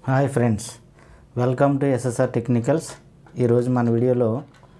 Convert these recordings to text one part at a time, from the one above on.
hi friends welcome to SSR technicals ఈరోజు మన వీడియోలో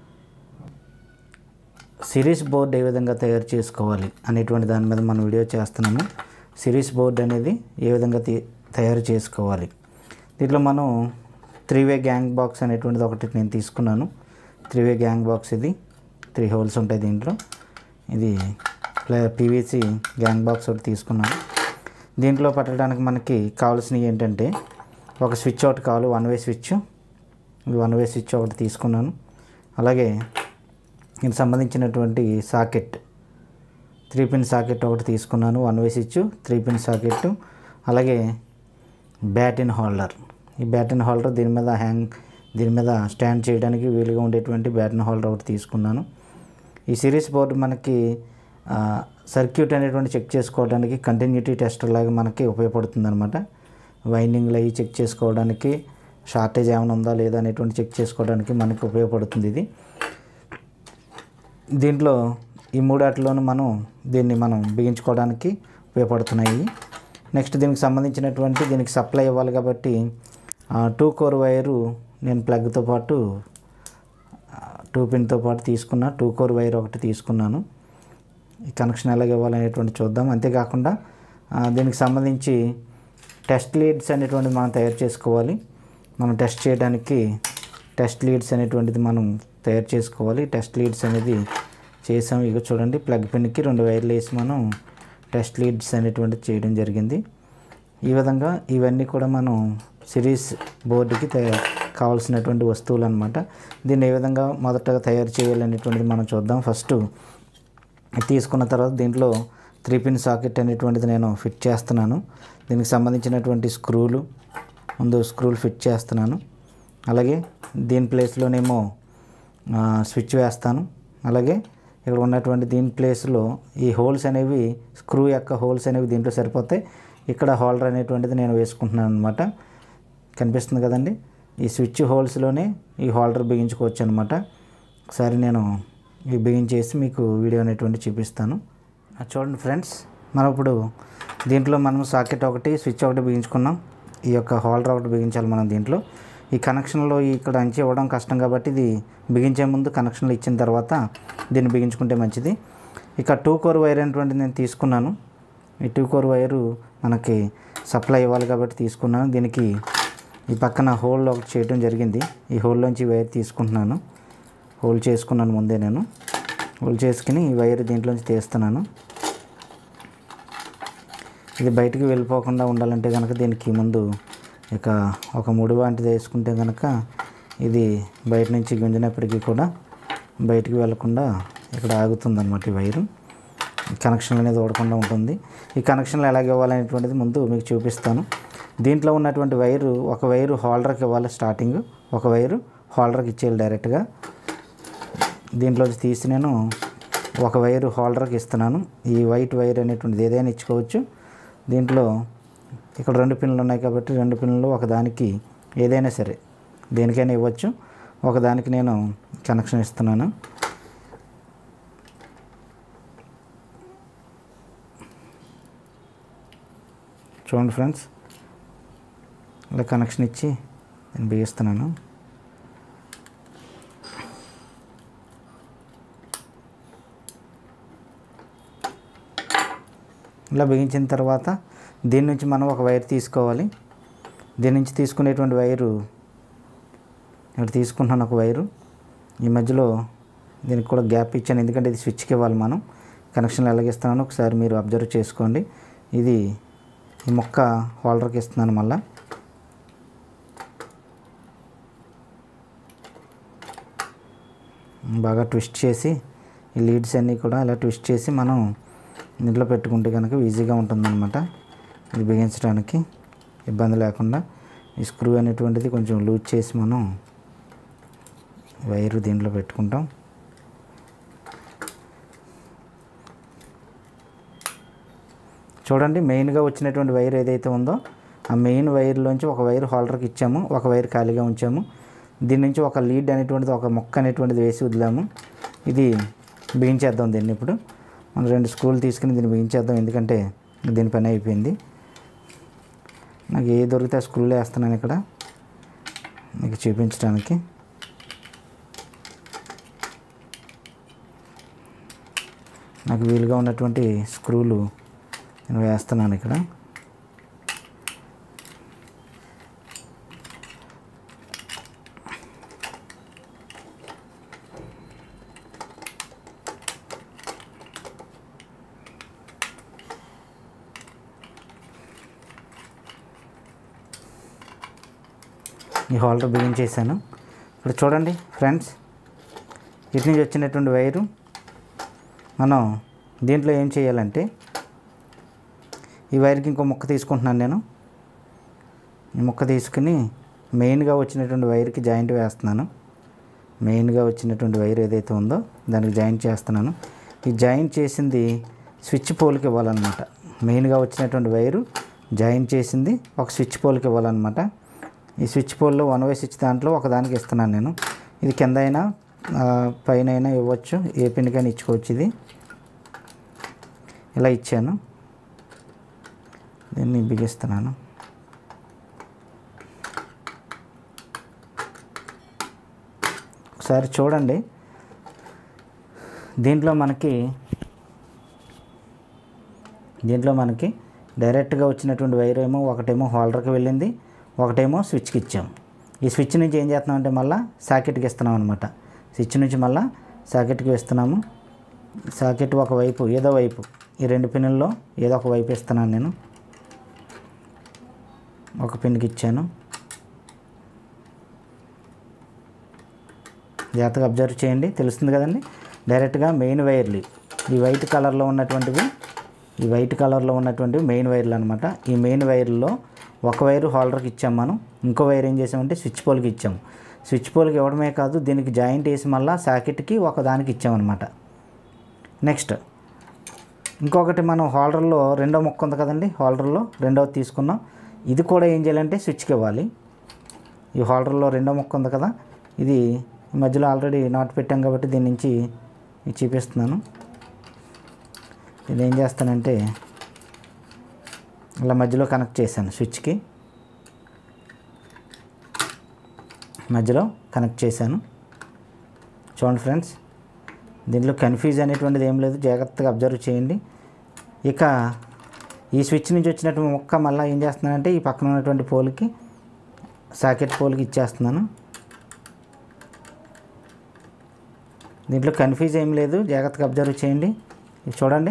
సిరీస్ బోర్డ్ ఏ విధంగా తయారు చేసుకోవాలి అనేటువంటి దాని మీద మనం వీడియో చేస్తున్నాము సిరీస్ బోర్డ్ అనేది ఏ విధంగా తీ- తయారు చేసుకోవాలి దీంట్లో మనం త్రీ వే గ్యాంగ్ బాక్స్ అనేటువంటిది ఒకటి నేను తీసుకున్నాను త్రీ వే గ్యాంగ్ బాక్స్ ఇది త్రీ హోల్స్ ఉంటాయి దీంట్లో ఇది పీవీసీ గ్యాంగ్ బాక్స్ ఒకటి తీసుకున్నాను దీంట్లో పట్టడానికి మనకి కావాల్సినవి ఏంటంటే ఒక స్విచ్ ఒకటి కావాలి వన్ వే స్విచ్ ఇది వన్ వే స్విచ్ ఒకటి తీసుకున్నాను అలాగే దీనికి సంబంధించినటువంటి సాకెట్ త్రీ పిన్ సాకెట్ ఒకటి తీసుకున్నాను one way switch three pin socket అలాగే బ్యాటిన్ హోల్డర్ ఈ బ్యాటిన్ హోల్డర్ దీని మీద హ్యాంగ్ దీని మీద స్టాండ్ చేయడానికి వీలుగా ఉండేటువంటి బ్యాటిన్ హోల్డర్ ఒకటి తీసుకున్నాను ఈ సిరీస్ బోర్డు మనకి ఆ, సర్క్యూట్ అనేటువంటి చెక్ చేసుకోవడానికి కంటిన్యూటీ టెస్టర్ లాగా మనకి ఉపయోగపడుతుంది అనమాట వైండింగ్లు అవి చెక్ చేసుకోవడానికి షార్టేజ్ ఏమైనా ఉందా లేదా అనేటువంటి చెక్ చేసుకోవడానికి మనకి ఉపయోగపడుతుంది ఇది దీంట్లో ఈ మూడాటిలోనూ మనం దీన్ని మనం బిగించుకోవడానికి ఉపయోగపడుతున్నాయి నెక్స్ట్ దీనికి సంబంధించినటువంటి దీనికి సప్లై ఇవ్వాలి కాబట్టి టూ కోర్ వైరు నేను ప్లగ్తో పాటు టూ పిన్తో పాటు తీసుకున్న టూ కోర్ వైర్ ఒకటి తీసుకున్నాను ఈ కనెక్షన్ ఎలాగ ఇవ్వాలనేటువంటి చూద్దాం అంతేకాకుండా ఆ, దీనికి సంబంధించి టెస్ట్ లీడ్స్ అనేటువంటిది మనం తయారు చేసుకోవాలి మనం టెస్ట్ చేయడానికి టెస్ట్ లీడ్స్ అనేటువంటిది మనం తయారు చేసుకోవాలి టెస్ట్ లీడ్స్ అనేది చేసాం ఇక చూడండి ప్లగ్ పిన్కి రెండు వైర్లు వేసి మనం టెస్ట్ లీడ్స్ అనేటువంటిది చేయడం జరిగింది ఈ విధంగా ఇవన్నీ కూడా మనం సిరీస్ బోర్డుకి తయారు కావాల్సినటువంటి వస్తువులు అనమాట దీన్ని ఏ విధంగా మొదటగా తయారు చేయాలనేటువంటిది మనం చూద్దాం ఫస్ట్ తీసుకున్న తర్వాత దీంట్లో త్రీ పిన్ సాకెట్ అనేటువంటిది నేను ఫిట్ చేస్తున్నాను దీనికి సంబంధించినటువంటి స్క్రూలు ముందు స్క్రూలు ఫిట్ చేస్తున్నాను అలాగే దీని ప్లేస్లోనేమో ఆ, స్విచ్ వేస్తాను అలాగే ఇక్కడ ఉన్నటువంటి దీని ప్లేస్లో ఈ హోల్స్ అనేవి స్క్రూ యొక్క హోల్స్ అనేవి దీంట్లో సరిపోతాయి ఇక్కడ హోల్డర్ అనేటువంటిది నేను వేసుకుంటున్నాను అనమాట కనిపిస్తుంది కదండి ఈ స్విచ్ హోల్స్లోనే ఈ హోల్డర్ బిగించుకోవచ్చు అనమాట ఒకసారి నేను ఈ బిగించేసి మీకు వీడియో అనేటువంటి చూపిస్తాను ఆ చూడండి ఫ్రెండ్స్ మనం ఇప్పుడు దీంట్లో మనం సాకెట్ ఒకటి స్విచ్ ఒకటి బిగించుకున్నాం ఈ యొక్క హోల్డర్ ఒకటి బిగించాలి మనం దీంట్లో ఈ కనెక్షన్లో ఇక్కడ అంచి ఇవ్వడం కష్టం కాబట్టి ఇది బిగించే ముందు కనెక్షన్లు ఇచ్చిన తర్వాత దీన్ని బిగించుకుంటే మంచిది ఇక టూ కోర్ వైర్ అనేటువంటిది నేను తీసుకున్నాను ఈ టూ కోర్ వైరు మనకి సప్లై ఇవ్వాలి కాబట్టి తీసుకున్నాను దీనికి ఈ పక్కన హోల్ ఒకటి చేయడం జరిగింది ఈ హోల్లోంచి వైర్ తీసుకుంటున్నాను హోల్ చేసుకున్నాను ముందే నేను హోల్ చేసుకుని ఈ వైర్ దీంట్లోంచి తీస్తున్నాను ఇది బయటికి వెళ్ళిపోకుండా ఉండాలంటే కనుక దీనికి ముందు ఇక ఒక ముడి వంటిది వేసుకుంటే కనుక ఇది బయట నుంచి గుంజినప్పటికీ కూడా బయటికి వెళ్ళకుండా ఇక్కడ ఆగుతుంది అనమాట ఈ వైరు కనెక్షన్ అనేది ఓడకుండా ఉంటుంది ఈ కనెక్షన్లు ఎలాగ ఇవ్వాలనేటువంటిది ముందు మీకు చూపిస్తాను దీంట్లో ఉన్నటువంటి వైరు ఒక వైరు హోల్డర్కి ఇవ్వాలి స్టార్టింగ్ ఒక వైరు హోల్డర్కి ఇచ్చేయాలి డైరెక్ట్గా దీంట్లో తీసి నేను ఒక వైరు హోల్డర్కి ఇస్తున్నాను ఈ వైట్ వైర్ అనేటువంటిది ఏదైనా ఇచ్చుకోవచ్చు దీంట్లో ఇక్కడ రెండు పిన్నులు ఉన్నాయి కాబట్టి రెండు పిన్నులు ఒకదానికి ఏదైనా సరే దేనికైనా ఇవ్వచ్చు ఒకదానికి నేను కనెక్షన్ ఇస్తున్నాను చూడండి ఫ్రెండ్స్ ఇలా కనెక్షన్ ఇచ్చి నేను బిగిస్తున్నాను ఇలా బిగించిన తర్వాత దీని నుంచి మనం ఒక వైర్ తీసుకోవాలి దీని నుంచి తీసుకునేటువంటి వైరు ఇక్కడ తీసుకుంటున్నాను ఒక వైరు ఈ మధ్యలో దీనికి కూడా గ్యాప్ ఇచ్చాను ఎందుకంటే ఇది స్విచ్కి ఇవ్వాలి మనం కనెక్షన్లు ఎలాగిస్తున్నాను ఒకసారి మీరు అబ్జర్వ్ చేసుకోండి ఇది ఈ మొక్క హోల్డర్కి ఇస్తున్నాను మళ్ళా బాగా ట్విస్ట్ చేసి ఈ లీడ్స్ అన్నీ కూడా ఇలా ట్విస్ట్ చేసి మనం ఇంట్లో పెట్టుకుంటే కనుక ఈజీగా ఉంటుందన్నమాట ఇది బిగించడానికి ఇబ్బంది లేకుండా ఈ స్క్రూ అనేటువంటిది కొంచెం లూజ్ చేసి మనం వైరు దీంట్లో పెట్టుకుంటాం చూడండి మెయిన్గా వచ్చినటువంటి వైర్ ఏదైతే ఉందో ఆ మెయిన్ వైర్లోంచి ఒక వైర్ హోల్డర్కి ఇచ్చాము ఒక వైర్ ఖాళీగా ఉంచాము దీని నుంచి ఒక లీడ్ అనేటువంటిది ఒక మొక్క అనేటువంటిది వేసి వదిలాము ఇది బిగించేద్దాం దీన్ని ఇప్పుడు మనం రెండు స్క్రూలు తీసుకుని దీన్ని బిగించేద్దాం ఎందుకంటే దీని పని అయిపోయింది నాకు ఏ దొరికితే ఆ స్క్రూలు వేస్తున్నాను ఇక్కడ మీకు చూపించడానికి నాకు వీలుగా ఉన్నటువంటి స్క్రూలు నేను వేస్తున్నాను ఇక్కడ ఈ హోల్డర్ బిగించేసాను ఇప్పుడు చూడండి ఫ్రెండ్స్ ఇటు నుంచి వచ్చినటువంటి వైరు మనం దీంట్లో ఏం చేయాలంటే ఈ వైర్కి ఇంకో ముక్క తీసుకుంటున్నాను నేను ఈ ముక్క తీసుకుని మెయిన్గా వచ్చినటువంటి వైర్కి జాయింట్ వేస్తున్నాను మెయిన్గా వచ్చినటువంటి వైర్ ఏదైతే ఉందో దానికి జాయింట్ చేస్తున్నాను ఈ జాయింట్ చేసింది స్విచ్ పోల్కి ఇవ్వాలన్నమాట మెయిన్గా వచ్చినటువంటి వైరు జాయింట్ చేసింది ఒక స్విచ్ పోల్కి ఇవ్వాలన్నమాట ఈ స్విచ్ పోల్లో వన్ వే స్విచ్ దాంట్లో ఒకదానికి ఇస్తున్నాను నేను ఇది కింద అయినా ఆ, పైన అయినా ఇవ్వచ్చు ఏ పిన్కైనా ఇచ్చుకోవచ్చు ఇది ఇలా ఇచ్చాను దీన్ని బిగిస్తున్నాను ఒకసారి చూడండి దీంట్లో మనకి దీంట్లో మనకి డైరెక్ట్గా వచ్చినటువంటి వైర్ ఏమో ఒకటేమో హోల్డర్కి వెళ్ళింది ఒకటేమో స్విచ్కి ఇచ్చాం ఈ స్విచ్ నుంచి ఏం చేస్తున్నాం అంటే మళ్ళీ సాకెట్కి ఇస్తున్నాం అనమాట స్విచ్ నుంచి మళ్ళీ సాకెట్కి వేస్తున్నాము సాకెట్ ఒక వైపు ఏదో వైపు ఈ రెండు పిన్నుల్లో ఏదో ఒక వైపు ఇస్తున్నాను నేను ఒక పిన్కి ఇచ్చాను జాగ్రత్తగా అబ్జర్వ్ చేయండి తెలుస్తుంది కదండి డైరెక్ట్గా మెయిన్ వైర్లు ఈ వైట్ కలర్లో ఉన్నటువంటివి ఈ వైట్ కలర్లో ఉన్నటువంటివి మెయిన్ వైర్లు అనమాట ఈ మెయిన్ వైర్లో ఒక వైరు హోల్డర్కి ఇచ్చాం మనం ఇంకో వైర్ ఏం చేసామంటే స్విచ్ పోల్కి ఇచ్చాము స్విచ్ పోల్కి ఇవ్వడమే కాదు దీనికి జాయింట్ వేసి మళ్ళీ సాకెట్కి ఒక దానికి ఇచ్చామన్నమాట నెక్స్ట్ ఇంకొకటి మనం హోల్డర్లో రెండో మొక్క ఉంది కదండి హోల్డర్లో రెండవది తీసుకున్నాం ఇది కూడా ఏం చేయాలంటే స్విచ్కి ఇవ్వాలి ఈ హోల్డర్లో రెండో మొక్క ఉంది కదా ఇది ఈ మధ్యలో ఆల్రెడీ నాట్ పెట్టాం కాబట్టి దీని నుంచి ఇది చూపిస్తున్నాను ఇది ఏం చేస్తానంటే ఇలా మధ్యలో కనెక్ట్ చేశాను స్విచ్కి మధ్యలో కనెక్ట్ చేశాను చూడండి ఫ్రెండ్స్ దీంట్లో కన్ఫ్యూజ్ అనేటువంటిది ఏం లేదు జాగ్రత్తగా అబ్జర్వ్ చేయండి ఇక ఈ స్విచ్ నుంచి వచ్చినటువంటి మొక్క మళ్ళీ ఏం చేస్తున్నానంటే ఈ పక్కన ఉన్నటువంటి పోల్కి సాకెట్ పోల్కి ఇచ్చేస్తున్నాను దీంట్లో కన్ఫ్యూజ్ ఏం లేదు జాగ్రత్తగా అబ్జర్వ్ చేయండి ఇది చూడండి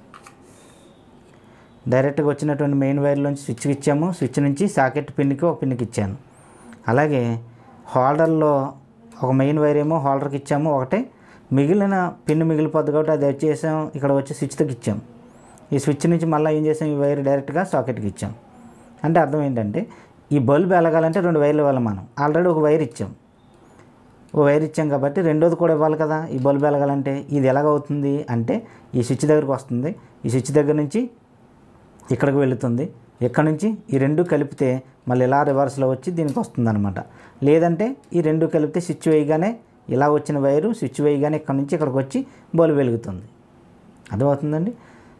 డైరెక్ట్గా వచ్చినటువంటి మెయిన్ వైర్లోంచి స్విచ్కి ఇచ్చాము స్విచ్ నుంచి సాకెట్ పిన్కి ఒక పిన్కి ఇచ్చాను అలాగే హోల్డర్లో ఒక మెయిన్ వైర్ ఏమో హోల్డర్కి ఇచ్చాము ఒకటే మిగిలిన పిన్ మిగిలిపోద్ది కాబట్టి అది వచ్చేసాం ఇక్కడ వచ్చి స్విచ్కి ఇచ్చాం ఈ స్విచ్ నుంచి మళ్ళీ ఏం చేసాం ఈ వైర్ డైరెక్ట్గా సాకెట్కి ఇచ్చాం అంటే అర్థం ఏంటంటే ఈ బల్బ్ వెలగాలంటే రెండు వైర్లు ఇవ్వాలి మనం ఆల్రెడీ ఒక వైర్ ఇచ్చాం ఓ వైర్ ఇచ్చాం కాబట్టి రెండోది కూడా ఇవ్వాలి కదా ఈ బల్బ్ వెలగాలంటే ఇది ఎలాగవుతుంది అంటే ఈ స్విచ్ దగ్గరికి వస్తుంది ఈ స్విచ్ దగ్గర నుంచి ఇక్కడికి వెళుతుంది ఇక్కడ నుంచి ఈ రెండు కలిపితే మళ్ళీ ఇలా రివర్స్లో వచ్చి దీనికి వస్తుంది అనమాట లేదంటే ఈ రెండు కలిపితే స్విచ్ వేయగానే ఇలా వచ్చిన వైరు స్విచ్ వేయగానే ఇక్కడ నుంచి ఇక్కడికి వచ్చి బల్బ్ వెలుగుతుంది అర్థమవుతుందండి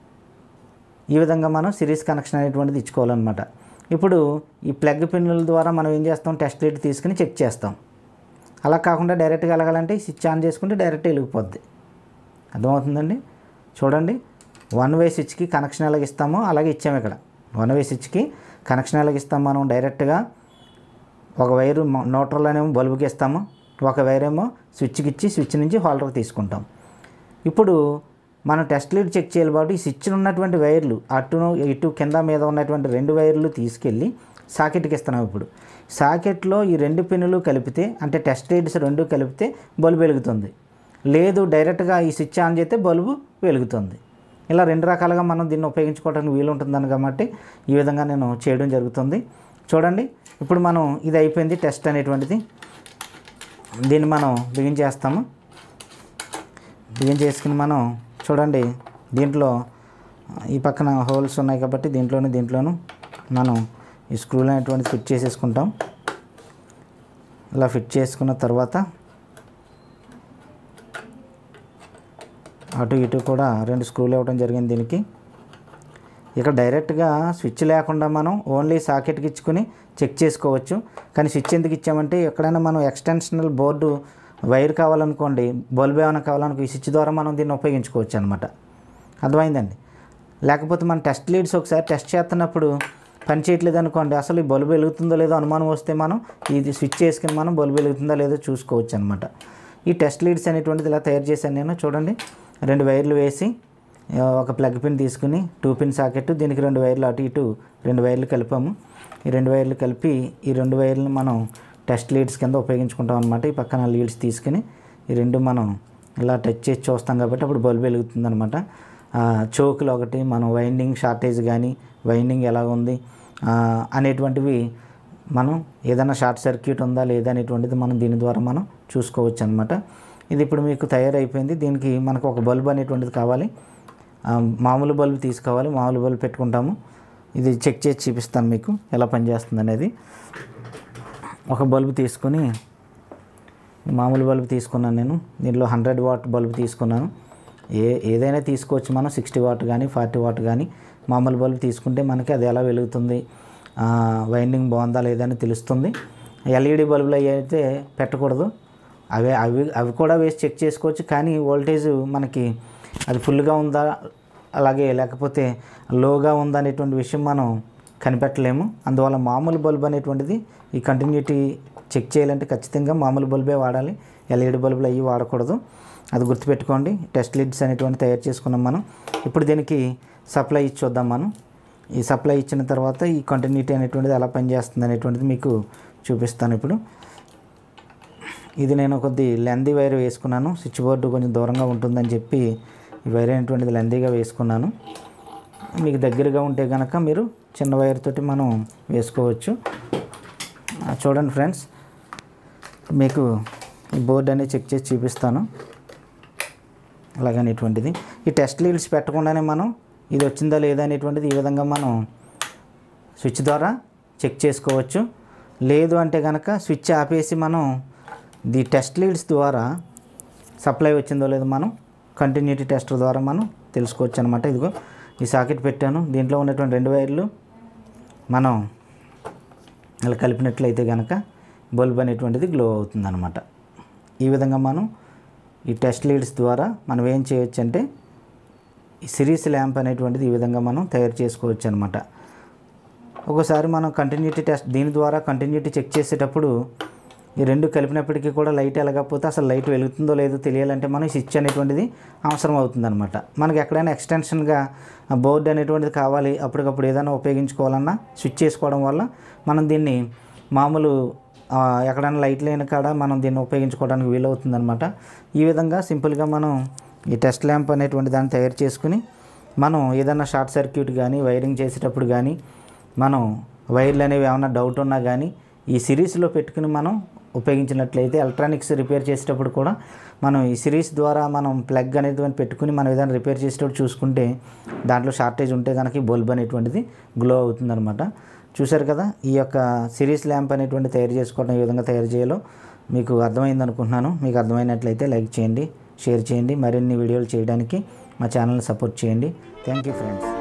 ఈ విధంగా మనం సిరీస్ కనెక్షన్ అనేటువంటిది ఇచ్చుకోవాలన్నమాట ఇప్పుడు ఈ ప్లగ్ పిన్నుల ద్వారా మనం ఏం చేస్తాం టెస్ట్ లైట్ తీసుకుని చెక్ చేస్తాం అలా కాకుండా డైరెక్ట్గా వెళ్ళగాలంటే ఈ స్విచ్ ఆన్ చేసుకుంటే డైరెక్ట్ వెలిగిపోద్ది అర్థమవుతుందండి చూడండి వన్ వే స్విచ్కి కనెక్షన్ ఎలాగ ఇస్తామో అలాగే ఇచ్చాము ఇక్కడ వన్ వే స్విచ్కి కనెక్షన్ ఎలాగ ఇస్తాం మనం డైరెక్ట్గా ఒక వైరు న్యూట్రల్ అనేమో బల్బుకి ఇస్తాము ఒక వైర్ ఏమో స్విచ్కి ఇచ్చి స్విచ్ నుంచి హోల్డర్కి తీసుకుంటాం ఇప్పుడు మనం టెస్ట్ లీడ్ చెక్ చేయాలి కాబట్టి ఈ స్విచ్ ఉన్నటువంటి వైర్లు అటును ఇటు కింద మీద ఉన్నటువంటి రెండు వైర్లు తీసుకెళ్ళి సాకెట్కి ఇస్తున్నాం ఇప్పుడు సాకెట్లో ఈ రెండు పిన్నులు కలిపితే అంటే టెస్ట్ లీడ్స్ రెండు కలిపితే బల్బు వెలుగుతుంది లేదు డైరెక్ట్గా ఈ స్విచ్ ఆన్ చేస్తే బల్బు వెలుగుతుంది ఇలా రెండు రకాలుగా మనం దీన్ని ఉపయోగించుకోవడానికి వీలు ఉంటుందని కాబట్టి ఈ విధంగా నేను చేయడం జరుగుతుంది చూడండి ఇప్పుడు మనం ఇది అయిపోయింది టెస్ట్ అనేటువంటిది దీన్ని మనం బిగించేస్తాము బిగిన్ చేసుకుని మనం చూడండి దీంట్లో ఈ పక్కన హోల్స్ ఉన్నాయి కాబట్టి దీంట్లోనూ దీంట్లోనూ మనం ఈ స్క్రూలు అనేటువంటి ఫిట్ చేసేసుకుంటాం ఇలా ఫిట్ చేసుకున్న తర్వాత అటు ఇటు కూడా రెండు స్క్రూలు ఇవ్వడం జరిగింది దీనికి ఇక్కడ డైరెక్ట్గా స్విచ్ లేకుండా మనం ఓన్లీ సాకెట్కి ఇచ్చుకుని చెక్ చేసుకోవచ్చు కానీ స్విచ్ ఎందుకు ఇచ్చామంటే ఎక్కడైనా మనం ఎక్స్టెన్షనల్ బోర్డు వైర్ కావాలనుకోండి బల్బ్ ఏమైనా కావాలనుకో ఈ స్విచ్ ద్వారా మనం దీన్ని ఉపయోగించుకోవచ్చు అనమాట అర్థమైందండి లేకపోతే మన టెస్ట్ లీడ్స్ ఒకసారి టెస్ట్ చేస్తున్నప్పుడు పని చేయట్లేదు అనుకోండి అసలు ఈ బల్బు వెలుగుతుందో లేదో అనుమానం వస్తే మనం ఇది స్విచ్ చేసుకుని మనం బల్బు వెలుగుతుందో లేదో చూసుకోవచ్చు అనమాట ఈ టెస్ట్ లీడ్స్ అనేటువంటిది ఇలా తయారు చేశాను నేను చూడండి రెండు వైర్లు వేసి ఆ, ఒక ప్లగ్ పిన్ తీసుకుని టూ పిన్ సాకెట్ దీనికి రెండు వైర్లు అటు ఇటు రెండు వైర్లు కలిపాము ఈ రెండు వైర్లు కలిపి ఈ రెండు వైర్లను మనం టెస్ట్ లీడ్స్ కింద ఉపయోగించుకుంటాం అనమాట ఈ పక్కన లీడ్స్ తీసుకుని ఈ రెండు మనం ఇలా టచ్ చేసి చూస్తాం కాబట్టి అప్పుడు బల్బు వెలుగుతుంది అనమాట చోకులు ఒకటి మనం వైండింగ్ షార్టేజ్ కానీ వైండింగ్ ఎలా ఉంది ఆ, అనేటువంటివి మనం ఏదైనా షార్ట్ సర్క్యూట్ ఉందా లేదా అనేటువంటిది మనం దీని ద్వారా మనం చూసుకోవచ్చు అనమాట ఇది ఇప్పుడు మీకు తయారైపోయింది దీనికి మనకు ఒక బల్బ్ అనేటువంటిది కావాలి ఆ, మామూలు బల్బ్ తీసుకోవాలి మామూలు బల్బ్ పెట్టుకుంటాము ఇది చెక్ చేసి చూపిస్తాను మీకు ఎలా పనిచేస్తుంది అనేది ఒక బల్బ్ తీసుకొని మామూలు బల్బ్ తీసుకున్నాను నేను దీనిలో హండ్రెడ్ వాట్ బల్బ్ తీసుకున్నాను ఏ ఏదైనా తీసుకోవచ్చు మనం సిక్స్టీ వాట్ కానీ ఫార్టీ వాట్ కానీ మామూలు బల్బ్ తీసుకుంటే మనకి అది ఎలా వెలుగుతుంది ఆ, వైండింగ్ బాగుందా లేదా అని తెలుస్తుంది ఎల్ఈడి బల్బులు అవి అయితే పెట్టకూడదు అవి అవి అవి కూడా వేసి చెక్ చేసుకోవచ్చు కానీ వోల్టేజ్ మనకి అది ఫుల్గా ఉందా అలాగే లేకపోతే లోగా ఉందా అనేటువంటి విషయం మనం కనిపెట్టలేము అందువల్ల మామూలు బల్బ్ అనేటువంటిది ఈ కంటిన్యూటీ చెక్ చేయాలంటే ఖచ్చితంగా మామూలు బల్బే వాడాలి ఎల్ఈడి బల్బులు అవి వాడకూడదు అది గుర్తుపెట్టుకోండి టెస్ట్ లిడ్స్ అనేటువంటి తయారు చేసుకున్నాం మనం ఇప్పుడు దీనికి సప్లై ఇచ్చి చూద్దాం మనం ఈ సప్లై ఇచ్చిన తర్వాత ఈ కంటిన్యూటీ అనేటువంటిది ఎలా పనిచేస్తుంది అనేటువంటిది మీకు చూపిస్తాను ఇప్పుడు ఇది నేను కొద్ది లెందీ వైర్ వేసుకున్నాను స్విచ్ బోర్డు కొంచెం దూరంగా ఉంటుందని చెప్పి ఈ వైర్ అనేటువంటిది లెందీగా వేసుకున్నాను మీకు దగ్గరగా ఉంటే కనుక మీరు చిన్న వైర్ తోటి మనం వేసుకోవచ్చు ఆ, చూడండి ఫ్రెండ్స్ మీకు ఈ బోర్డు అనేది చెక్ చేసి చూపిస్తాను అలాగనేటువంటిది ఈ టెస్ట్ లీడ్స్ పెట్టకుండానే మనం ఇది వచ్చిందా లేదా అనేటువంటిది ఈ విధంగా మనం స్విచ్ ద్వారా చెక్ చేసుకోవచ్చు లేదు అంటే కనుక స్విచ్ ఆపేసి మనం ది టెస్ట్ లీడ్స్ ద్వారా సప్లై వచ్చిందో లేదో మనం కంటిన్యూటీ టెస్టర్ ద్వారా మనం తెలుసుకోవచ్చు అనమాట ఇదిగో ఈ సాకెట్ పెట్టాను దీంట్లో ఉన్నటువంటి రెండు వైర్లు మనం ఇలా కలిపినట్లయితే కనుక బల్బ్ అనేటువంటిది గ్లో అవుతుందన్నమాట ఈ విధంగా మనం ఈ టెస్ట్ లీడ్స్ ద్వారా మనం ఏం చేయొచ్చు అంటే ఈ సిరీస్ ల్యాంప్ అనేటువంటిది ఈ విధంగా మనం తయారు చేసుకోవచ్చు అనమాట ఒకసారి మనం కంటిన్యూటీ టెస్ట్ దీని ద్వారా కంటిన్యూటీ చెక్ చేసేటప్పుడు ఈ రెండు కలిపినప్పటికీ కూడా లైట్ ఎలగకపోతే అసలు లైట్ వెలుగుతుందో లేదో తెలియాలంటే మనం స్విచ్ అనేటువంటిది అవసరం అవుతుందన్నమాట మనకి ఎక్కడైనా ఎక్స్టెన్షన్గా బోర్డు అనేటువంటిది కావాలి అప్పటికప్పుడు ఏదైనా ఉపయోగించుకోవాలన్నా స్విచ్ చేసుకోవడం వల్ల మనం దీన్ని మామూలు ఆ, ఎక్కడైనా లైట్ లేని కాడ మనం దీన్ని ఉపయోగించుకోవడానికి వీలవుతుందన్నమాట ఈ విధంగా సింపుల్గా మనం ఈ టెస్ట్ ల్యాంప్ అనేటువంటి దాన్ని తయారు చేసుకుని మనం ఏదైనా షార్ట్ సర్క్యూట్ కానీ వైరింగ్ చేసేటప్పుడు కానీ మనం వైర్లు అనేవి ఏమైనా డౌట్ ఉన్నా కానీ ఈ సిరీస్లో పెట్టుకుని మనం ఉపయోగించినట్లయితే ఎలక్ట్రానిక్స్ రిపేర్ చేసేటప్పుడు కూడా మనం ఈ సిరీస్ ద్వారా మనం ప్లగ్ అనేది పెట్టుకుని మనం ఏదైనా రిపేర్ చేసేటప్పుడు చూసుకుంటే దాంట్లో షార్టేజ్ ఉంటే కనుక ఈ బల్బ్ అనేటువంటిది గ్లో అవుతుందన్నమాట చూశారు కదా ఈ యొక్క సిరీస్ ల్యాంప్ అనేటువంటి తయారు చేసుకోవడం ఏ విధంగా తయారు చేయాలో మీకు అర్థమైంది అనుకుంటున్నాను మీకు అర్థమైనట్లయితే లైక్ చేయండి షేర్ చేయండి మరిన్ని వీడియోలు చేయడానికి మా ఛానల్ని సపోర్ట్ చేయండి థ్యాంక్ యూ ఫ్రెండ్స్